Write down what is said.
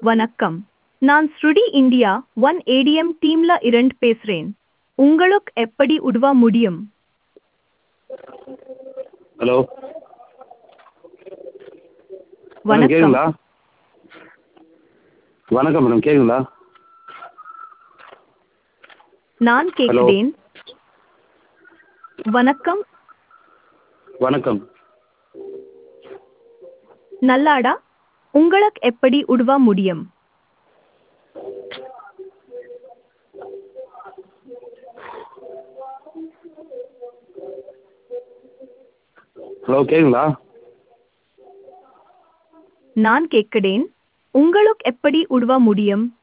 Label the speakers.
Speaker 1: வணக்கம் நான் ஸ்ருடி இந்தியா ஒன் ஏடிஎம் டீம்ல இருந்து பேசுறேன் உங்களுக்கு எப்படி உதவ முடியும்
Speaker 2: ஹலோ மேடம்
Speaker 1: வணக்கம்
Speaker 2: கேட்குங்களா வணக்கம் மேடம் கேட்குங்களா
Speaker 1: நான் கேட்கிறேன் வணக்கம்
Speaker 2: வணக்கம்
Speaker 1: நல்லாடா உங்களுக்கு எப்படி உதவ முடியும்
Speaker 2: ஹலோ கேட்குங்களா
Speaker 1: நான் கேட்கிறேன் உங்களுக்கு எப்படி உதவ முடியும்